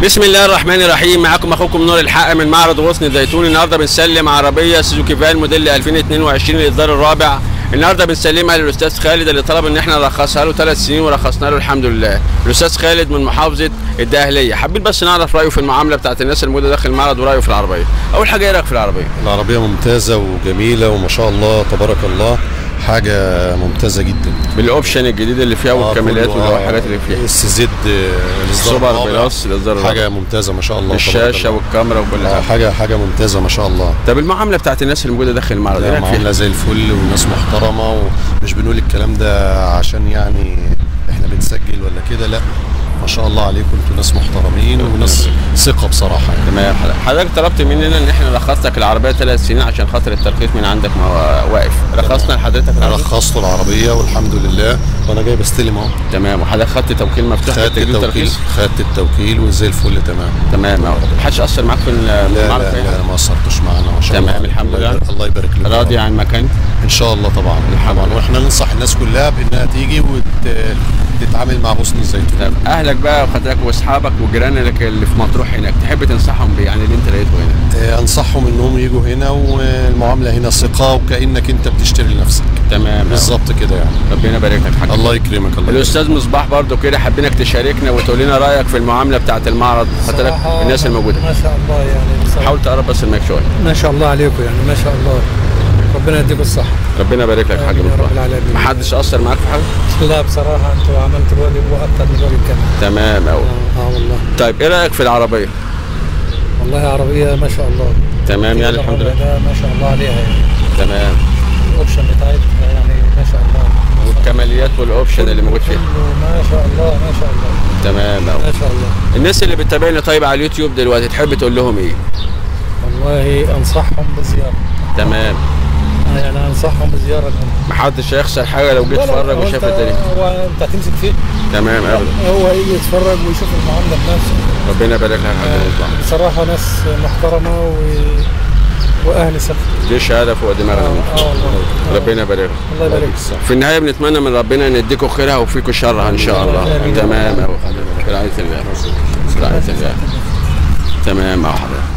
بسم الله الرحمن الرحيم معاكم اخوكم نور الحق من معرض غصن الزيتون النهارده بنسلم عربيه سوزوكي فان موديل 2022 الاصدار الرابع النهارده بنسلمها للاستاذ خالد اللي طلب ان احنا نرخصها له ثلاث سنين ورخصنا له الحمد لله الاستاذ خالد من محافظه الدقهليه حابين بس نعرف رايه في المعامله بتاعت الناس الموجوده داخل المعرض ورايه في العربيه اول حاجه ايه رايك في العربيه العربية ممتازة وجميلة وما شاء الله تبارك الله حاجة ممتازة جدا بالاوبشن الجديد اللي فيها والكاميرات كله، والحاجات اللي فيها اس زد سوبر بلس الاصدار الرابع حاجة ممتازة ما شاء الله تبارك الشاشه الله. والكاميرا وكل آه، حاجه حاجة حاجة ممتازة ما شاء الله طب المعامله بتاعت الناس اللي موجوده داخل المعرض ايه لا، رايك معاملة فيها؟ زي الفل وناس محترمة ومش بنقول الكلام ده عشان يعني احنا بنسجل ولا كده لا ما شاء الله عليكم انتوا ناس محترمين وناس ثقة بصراحة يعني تمام حضرتك حضرتك طلبت مننا ان احنا نرخص لك العربيه ثلاث سنين عشان خاطر الترخيص من عندك ما هو واقف رخصنا لحضرتك العربية؟ رخصت العربية والحمد لله وانا جاي بستلم اهو تمام وحضرتك خدت توكيل مفتوح خدت بالتجديد التوكيل والترخيص؟ خدت التوكيل وزي الفل تمام تمام اهو محدش اثر معاك في لا المعرض لا, في أي لا حاجة؟ ما قصرتش معانا ما شاء تمام، الله الحمد الله لله. يبارك- الله يبارك لك راضي عن المكان ان شاء الله طبعا الحمد طبعا لله. واحنا ننصح الناس كلها بانها تيجي وتتعامل مع غصن الزيتون طب اهلك بقى وخدتك واصحابك وجيرانك اللي في مطروح هناك تحب تنصحهم بيه يعني اللي انت لقيته هنا آه، انصحهم انهم يجوا هنا والمعامله هنا ثقه وكانك انت بتشتري لنفسك تمام أهو. بالظبط كده يعني ربنا يبارك لك حاجة الله يكرمك الله يكرمك. الاستاذ مصباح برضو كده حابينك تشاركنا وتقول لنا رايك في المعامله بتاعه المعرض حتى لك صراحة الناس الموجوده ما شاء الله يعني بصراحة حاول تقرب بس المايك شويه ما شاء الله عليكم يعني ما شاء الله ربنا يديكم الصحة ربنا يبارك لك يا حاج آمين يا رب مصباح العالمين. محدش اثر معاك في حاجه لا بصراحة انتوا عملتوا الواجب واكثر من الواجب كمان تمام قوي اه, آه والله طيب ايه رايك في العربيه والله عربية ما شاء الله تمام يعني الحمد لله ده ما شاء الله عليها يعني تمام الاوبشن بتاعتها يعني ما شاء الله والكماليات والاوبشن اللي موجود فيها كله ما شاء الله ما شاء الله تمام قوي ما شاء الله الناس اللي بتتابعنا طيب على اليوتيوب دلوقتي تحب تقول لهم ايه والله انصحهم بزيارة تمام أنا يعني انصحهم بزيارة لهم محدش هيخسر حاجه لو جه اتفرج وشاف الدنيا هو انت هتمسك فيه تمام قوي هو يجي يتفرج ويشوف المعاملة بنفسه ربنا يبارك لك يا حاج مصباح بصراحة ناس محترمة و... وأهل ثقة دي شهاده فوق دماغنا آه، آه والله. ربنا يبارك لك الله يبارك فيك. في النهايه بنتمنى من ربنا ان يديكم خيرها وفيكم شرها ان شاء الله آمين. تمام قوي برعايه الله برعايه الله تمام مع حضرتك